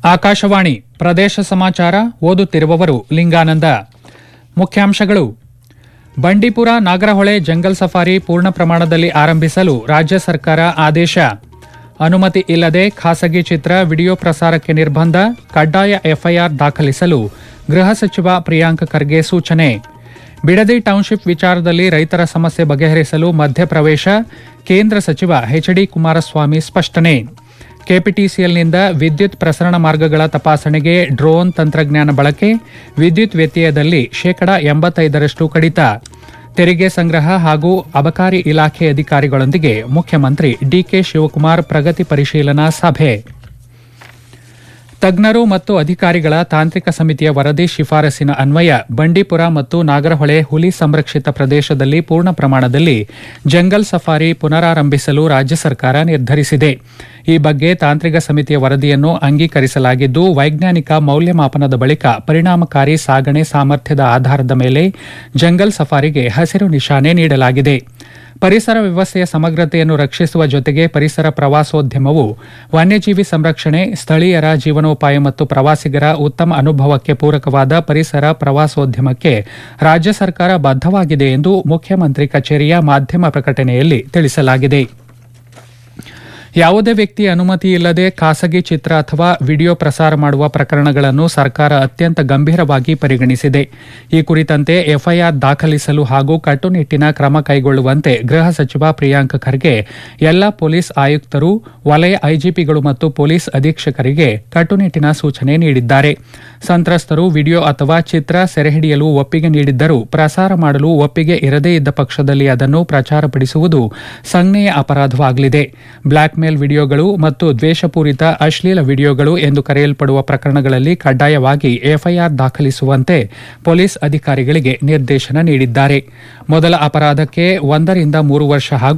ಆಕಾಶವಾಣಿ ಪ್ರದೇಶ ಸಮಾಚಾರ ಓದುತ್ತಿರುವವರು ಲಿಂಗಾನಂದ ಮುಖ್ಯಾಂಶಗಳು ಬಂಡೀಪುರ ನಾಗರಹೊಳೆ ಜಂಗಲ್ ಸಫಾರಿ ಪೂರ್ಣ ಪ್ರಮಾಣದಲ್ಲಿ ಆರಂಭಿಸಲು ರಾಜ್ಯ ಸರ್ಕಾರ ಆದೇಶ ಅನುಮತಿ ಇಲ್ಲದೆ ಖಾಸಗಿ ಚಿತ್ರ ವಿಡಿಯೋ ಪ್ರಸಾರಕ್ಕೆ ನಿರ್ಬಂಧ ಕಡ್ಡಾಯ ಎಫ್ಐಆರ್ ದಾಖಲಿಸಲು ಗೃಹ ಸಚಿವ ಪ್ರಿಯಾಂಕ್ ಖರ್ಗೆ ಸೂಚನೆ ಬಿಡದಿ ಟೌನ್ಶಿಪ್ ವಿಚಾರದಲ್ಲಿ ರೈತರ ಸಮಸ್ಯೆ ಬಗೆಹರಿಸಲು ಮಧ್ಯಪ್ರವೇಶ ಕೇಂದ್ರ ಸಚಿವ ಎಚ್ಡಿ ಕುಮಾರಸ್ವಾಮಿ ಸ್ಪಷ್ಟನೆ ಕೆಪಿಟಿಸಿಎಲ್ನಿಂದ ವಿದ್ಯುತ್ ಪ್ರಸರಣ ಮಾರ್ಗಗಳ ತಪಾಸಣೆಗೆ ಡ್ರೋನ್ ತಂತ್ರಜ್ಞಾನ ಬಳಕೆ ವಿದ್ಯುತ್ ವ್ಯತ್ಯಯದಲ್ಲಿ ಶೇಕಡಾ ಎಂಬತ್ತೈದರಷ್ಟು ಕಡಿತ ತೆರಿಗೆ ಸಂಗ್ರಹ ಹಾಗೂ ಅಬಕಾರಿ ಇಲಾಖೆ ಅಧಿಕಾರಿಗಳೊಂದಿಗೆ ಮುಖ್ಯಮಂತ್ರಿ ಡಿಕೆ ಶಿವಕುಮಾರ್ ಪ್ರಗತಿ ಪರಿಶೀಲನಾ ಸಭೆ ತಜ್ಞರು ಮತ್ತು ಅಧಿಕಾರಿಗಳ ತಾಂತ್ರಿಕ ಸಮಿತಿಯ ವರದಿ ಶಿಫಾರಸಿನ ಅನ್ವಯ ಬಂಡೀಪುರ ಮತ್ತು ನಾಗರಹೊಳೆ ಹುಲಿ ಸಂರಕ್ಷಿತ ಪ್ರದೇಶದಲ್ಲಿ ಪೂರ್ಣ ಪ್ರಮಾಣದಲ್ಲಿ ಜಂಗಲ್ ಸಫಾರಿ ಪುನರಾರಂಭಿಸಲು ರಾಜ್ಯ ಸರ್ಕಾರ ನಿರ್ಧರಿಸಿದೆ ಈ ಬಗ್ಗೆ ತಾಂತ್ರಿಕ ಸಮಿತಿಯ ವರದಿಯನ್ನು ಅಂಗೀಕರಿಸಲಾಗಿದ್ದು ವೈಜ್ಞಾನಿಕ ಮೌಲ್ಯಮಾಪನದ ಬಳಿಕ ಪರಿಣಾಮಕಾರಿ ಸಾಗಣೆ ಸಾಮರ್ಥ್ಯದ ಆಧಾರದ ಮೇಲೆ ಜಂಗಲ್ ಸಫಾರಿಗೆ ಹಸಿರು ನಿಶಾನೆ ನೀಡಲಾಗಿದೆ ಪರಿಸರ ವ್ಯವಸ್ಥೆಯ ಸಮಗ್ರತೆಯನ್ನು ರಕ್ಷಿಸುವ ಜೊತೆಗೆ ಪರಿಸರ ಪ್ರವಾಸೋದ್ಯಮವು ವನ್ಯಜೀವಿ ಸಂರಕ್ಷಣೆ ಸ್ಥಳೀಯರ ಜೀವನೋಪಾಯ ಮತ್ತು ಪ್ರವಾಸಿಗರ ಉತ್ತಮ ಅನುಭವಕ್ಕೆ ಪೂರಕವಾದ ಪರಿಸರ ಪ್ರವಾಸೋದ್ಯಮಕ್ಕೆ ರಾಜ್ಯ ಸರ್ಕಾರ ಬದ್ಧವಾಗಿದೆ ಎಂದು ಮುಖ್ಯಮಂತ್ರಿ ಕಚೇರಿಯ ಮಾಧ್ಯಮ ಪ್ರಕಟಣೆಯಲ್ಲಿ ತಿಳಿಸಲಾಗಿದೆ ಯಾವುದೇ ವ್ಯಕ್ತಿ ಅನುಮತಿ ಇಲ್ಲದೆ ಖಾಸಗಿ ಚಿತ್ರ ಅಥವಾ ವಿಡಿಯೋ ಪ್ರಸಾರ ಮಾಡುವ ಪ್ರಕರಣಗಳನ್ನು ಸರ್ಕಾರ ಅತ್ಯಂತ ಗಂಭೀರವಾಗಿ ಪರಿಗಣಿಸಿದೆ ಈ ಕುರಿತಂತೆ ಎಫ್ಐಆರ್ ದಾಖಲಿಸಲು ಹಾಗೂ ಕಟ್ಟುನಿಟ್ಟಿನ ಕ್ರಮ ಕೈಗೊಳ್ಳುವಂತೆ ಗೃಹ ಸಚಿವ ಪ್ರಿಯಾಂಕ್ ಖರ್ಗೆ ಎಲ್ಲ ಪೊಲೀಸ್ ಆಯುಕ್ತರು ವಲಯ ಐಜಿಪಿಗಳು ಮತ್ತು ಪೊಲೀಸ್ ಅಧೀಕ್ಷಕರಿಗೆ ಕಟ್ಟುನಿಟ್ಟಿನ ಸೂಚನೆ ನೀಡಿದ್ದಾರೆ ಸಂತ್ರಸ್ತರು ವಿಡಿಯೋ ಅಥವಾ ಚಿತ್ರ ಸೆರೆಹಿಡಿಯಲು ಒಪ್ಪಿಗೆ ನೀಡಿದ್ದರೂ ಪ್ರಸಾರ ಮಾಡಲು ಒಪ್ಪಿಗೆ ಇರದೇ ಇದ್ದ ಪಕ್ಷದಲ್ಲಿ ಅದನ್ನು ಪ್ರಚಾರಪಡಿಸುವುದು ಸಂಜ್ಞೆಯ ಅಪರಾಧವಾಗಲಿದೆ ಬ್ಲಾಕ್ ಮೇಲ್ ವಿಡಿಯೋಗಳು ಮತ್ತು ದ್ವೇಷಪೂರಿತ ಅಶ್ಲೀಲ ವಿಡಿಯೋಗಳು ಎಂದು ಕರೆಯಲ್ಪಡುವ ಪ್ರಕರಣಗಳಲ್ಲಿ ಕಡ್ಡಾಯವಾಗಿ ಎಫ್ಐಆರ್ ದಾಖಲಿಸುವಂತೆ ಪೊಲೀಸ್ ಅಧಿಕಾರಿಗಳಿಗೆ ನಿರ್ದೇಶನ ನೀಡಿದ್ದಾರೆ ಮೊದಲ ಅಪರಾಧಕ್ಕೆ ಒಂದರಿಂದ ಮೂರು ವರ್ಷ ಹಾಗೂ